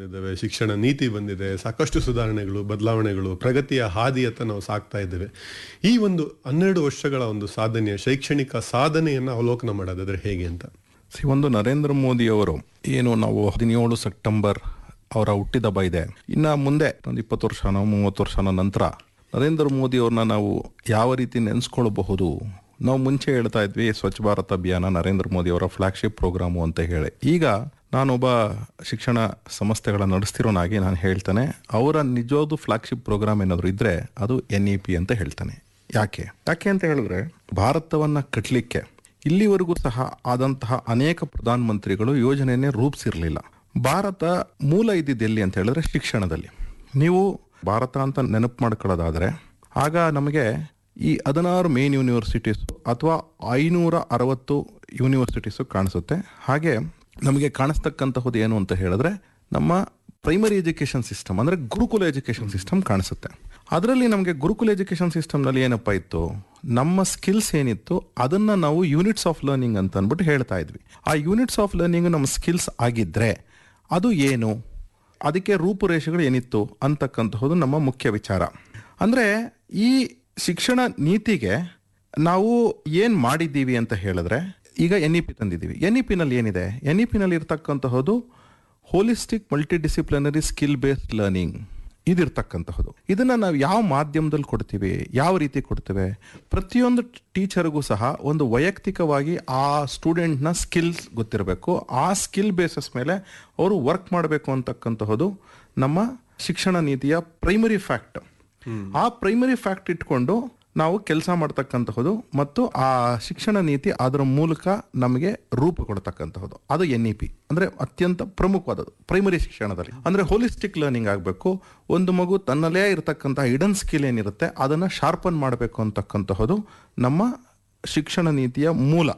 ಬಂದಿದ್ದಾವೆ ಶಿಕ್ಷಣ ನೀತಿ ಬಂದಿದೆ ಸಾಕಷ್ಟು ಸುಧಾರಣೆಗಳು ಬದಲಾವಣೆಗಳು ಪ್ರಗತಿಯ ಹಾದಿಯತ್ತ ನಾವು ಸಾಕ್ತಾ ಇದ್ದೇವೆ ಈ ಒಂದು ಹನ್ನೆರಡು ವರ್ಷಗಳ ಒಂದು ಸಾಧನೆಯ ಶೈಕ್ಷಣಿಕ ಸಾಧನೆಯನ್ನ ಅವಲೋಕನ ಮಾಡೋದಾದ್ರೆ ಹೇಗೆ ಅಂತ ಸಿ ಒಂದು ನರೇಂದ್ರ ಮೋದಿ ಅವರು ಏನು ನಾವು ಹದಿನೇಳು ಸೆಪ್ಟೆಂಬರ್ ಅವರ ಹುಟ್ಟಿದ ಹಬ್ಬ ಇದೆ ಇನ್ನ ಮುಂದೆ ಒಂದು ಇಪ್ಪತ್ತು ವರ್ಷನೋ ಮೂವತ್ತು ವರ್ಷನೋ ನಂತರ ನರೇಂದ್ರ ಮೋದಿ ಅವ್ರನ್ನ ನಾವು ಯಾವ ರೀತಿ ನೆನೆಸ್ಕೊಳ್ಬಹುದು ನಾವು ಮುಂಚೆ ಹೇಳ್ತಾ ಇದ್ವಿ ಸ್ವಚ್ಛ ಭಾರತ್ ಅಭಿಯಾನ ನರೇಂದ್ರ ಮೋದಿ ಅವರ ಫ್ಲಾಗ್ಶಿಪ್ ಪ್ರೋಗ್ರಾಮು ಅಂತ ಹೇಳಿ ಈಗ ನಾನೊಬ್ಬ ಶಿಕ್ಷಣ ಸಂಸ್ಥೆಗಳ ನಡೆಸ್ತಿರೋನಾಗಿ ನಾನು ಹೇಳ್ತಾನೆ ಅವರ ನಿಜವಾದ ಫ್ಲಾಗ್ಶಿಪ್ ಪ್ರೋಗ್ರಾಮ್ ಏನಾದರೂ ಇದ್ರೆ ಅದು ಎನ್ ಇ ಪಿ ಅಂತ ಹೇಳ್ತಾನೆ ಯಾಕೆ ಯಾಕೆ ಅಂತ ಹೇಳಿದ್ರೆ ಭಾರತವನ್ನ ಕಟ್ಟಲಿಕ್ಕೆ ಇಲ್ಲಿವರೆಗೂ ಸಹ ಆದಂತಹ ಅನೇಕ ಪ್ರಧಾನ ಮಂತ್ರಿಗಳು ಯೋಜನೆಯನ್ನೇ ರೂಪಿಸಿರಲಿಲ್ಲ ಭಾರತ ಮೂಲ ಇದ್ದಿದ್ದು ಎಲ್ಲಿ ಅಂತ ಹೇಳಿದ್ರೆ ಶಿಕ್ಷಣದಲ್ಲಿ ನೀವು ಭಾರತ ಅಂತ ನೆನಪು ಮಾಡ್ಕೊಳ್ಳೋದಾದ್ರೆ ಆಗ ನಮಗೆ ಈ ಹದಿನಾರು ಮೇನ್ ಯೂನಿವರ್ಸಿಟೀಸ್ ಅಥವಾ ಐನೂರ ಅರವತ್ತು ಯೂನಿವರ್ಸಿಟೀಸು ಕಾಣಿಸುತ್ತೆ ಹಾಗೆ ನಮಗೆ ಕಾಣಿಸ್ತಕ್ಕಂತಹದ್ದು ಏನು ಅಂತ ಹೇಳಿದ್ರೆ ನಮ್ಮ ಪ್ರೈಮರಿ ಎಜುಕೇಶನ್ ಸಿಸ್ಟಮ್ ಅಂದ್ರೆ ಗುರುಕುಲ ಎಜುಕೇಶನ್ ಸಿಸ್ಟಮ್ ಕಾಣಿಸುತ್ತೆ ಅದರಲ್ಲಿ ನಮಗೆ ಗುರುಕುಲ ಎಜುಕೇಶನ್ ಸಿಸ್ಟಮ್ನಲ್ಲಿ ಏನಪ್ಪ ಇತ್ತು ನಮ್ಮ ಸ್ಕಿಲ್ಸ್ ಏನಿತ್ತು ಅದನ್ನ ನಾವು ಯೂನಿಟ್ಸ್ ಆಫ್ ಲರ್ನಿಂಗ್ ಅಂತ ಅಂದ್ಬಿಟ್ಟು ಹೇಳ್ತಾ ಇದ್ವಿ ಆ ಯೂನಿಟ್ಸ್ ಆಫ್ ಲರ್ನಿಂಗ್ ನಮ್ಮ ಸ್ಕಿಲ್ಸ್ ಆಗಿದ್ರೆ ಅದು ಏನು ಅದಕ್ಕೆ ರೂಪುರೇಷೆಗಳು ಏನಿತ್ತು ಅಂತಕ್ಕಂತಹದ್ದು ನಮ್ಮ ಮುಖ್ಯ ವಿಚಾರ ಅಂದ್ರೆ ಈ ಶಿಕ್ಷಣ ನೀತಿಗೆ ನಾವು ಏನ್ ಮಾಡಿದ್ದೀವಿ ಅಂತ ಹೇಳಿದ್ರೆ ಈಗ ಎನ್ ಇ ಪಿ ತಂದಿದ್ದೀವಿ ಎನ್ ಇ ಪಿನಲ್ಲಿ ಏನಿದೆ ಎನ್ ಇ ಪಿನಲ್ಲಿ ಇರ್ತಕ್ಕಂತಹದ್ದು holistic multi disciplinary skill based learning ಇದಿರ್ತಕ್ಕಂತಹದ್ದು ಇದನ್ನ ನಾವು ಯಾವ ಮಾಧ್ಯಮದಲ್ಲಿ ಕೊಡ್ತೀವಿ ಯಾವ ರೀತಿ ಕೊಡ್ತೇವೆ ಪ್ರತಿಯೊಂದು ಟೀಚರ್ಗೂ ಸಹ ಒಂದು ವೈಯಕ್ತಿಕವಾಗಿ ಆ ಸ್ಟೂಡೆಂಟ್ನ ಸ್ಕಿಲ್ಸ್ ಗೊತ್ತಿರಬೇಕು ಆ ಸ್ಕಿಲ್ ಬೇಸಸ್ ಮೇಲೆ ಅವರು ವರ್ಕ್ ಮಾಡಬೇಕು ಅಂತಕ್ಕಂತಹದ್ದು ನಮ್ಮ ಶಿಕ್ಷಣ ನೀತಿಯ ಪ್ರೈಮರಿ ಫ್ಯಾಕ್ಟ್ ಆ ಪ್ರೈಮರಿ ಫ್ಯಾಕ್ಟ್ ಇಟ್ಕೊಂಡು ನಾವು ಕೆಲಸ ಮಾಡ್ತಕ್ಕಂತಹದ್ದು ಮತ್ತು ಆ ಶಿಕ್ಷಣ ನೀತಿ ಅದರ ಮೂಲಕ ನಮಗೆ ರೂಪ ಕೊಡ್ತಕ್ಕಂತಹದ್ದು ಅದು ಎನ್ ಇ ಪಿ ಅಂದ್ರೆ ಅತ್ಯಂತ ಪ್ರಮುಖವಾದದ್ದು ಪ್ರೈಮರಿ ಶಿಕ್ಷಣದಲ್ಲಿ ಅಂದ್ರೆ ಹೋಲಿಸ್ಟಿಕ್ ಲರ್ನಿಂಗ್ ಆಗಬೇಕು ಒಂದು ಮಗು ತನ್ನಲ್ಲೇ ಇರತಕ್ಕಂತಹ ಇಡನ್ ಸ್ಕಿಲ್ ಏನಿರುತ್ತೆ ಅದನ್ನ ಶಾರ್ಪನ್ ಮಾಡಬೇಕು ಅಂತಕ್ಕಂತಹದ್ದು ನಮ್ಮ ಶಿಕ್ಷಣ ನೀತಿಯ ಮೂಲ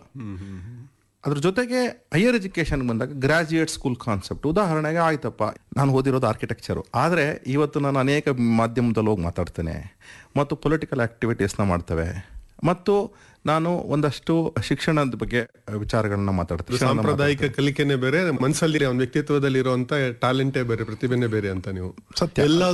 ಅದ್ರ ಜೊತೆಗೆ ಹೈಯರ್ ಎಜುಕೇಶನ್ ಬಂದಾಗ ಗ್ರಾಜುಯೇಟ್ ಸ್ಕೂಲ್ ಕಾನ್ಸೆಪ್ಟ್ ಉದಾಹರಣೆಗೆ ಆಯ್ತಪ್ಪ ನಾನು ಓದಿರೋದು ಆರ್ಕಿಟೆಕ್ಚರು ಆದರೆ ಇವತ್ತು ನಾನು ಅನೇಕ ಮಾಧ್ಯಮದಲ್ಲಿ ಹೋಗಿ ಮಾತಾಡ್ತೇನೆ ಮತ್ತು ಪೊಲಿಟಿಕಲ್ ಆಕ್ಟಿವಿಟೀಸ್ನ ಮಾಡ್ತೇವೆ ಮತ್ತು ನಾನು ಒಂದಷ್ಟು ಶಿಕ್ಷಣದ ಬಗ್ಗೆ ವಿಚಾರಗಳನ್ನ ಮಾತಾಡ್ತೀನಿ ಸಾಂಪ್ರದಾಯಿಕ ಕಲಿಕೆನೆ ಬೇರೆ ಮನಸ್ಸಲ್ಲಿ ಅವನ ವ್ಯಕ್ತಿತ್ವದಲ್ಲಿ ಇರುವಂತ ಟ್ಯಾಲೆಂಟೇ ಬೇರೆ ಪ್ರತಿಭೆನೇ ಬೇರೆ ಅಂತ ನೀವು ಸತ್ಯ. ಎಲ್ಲ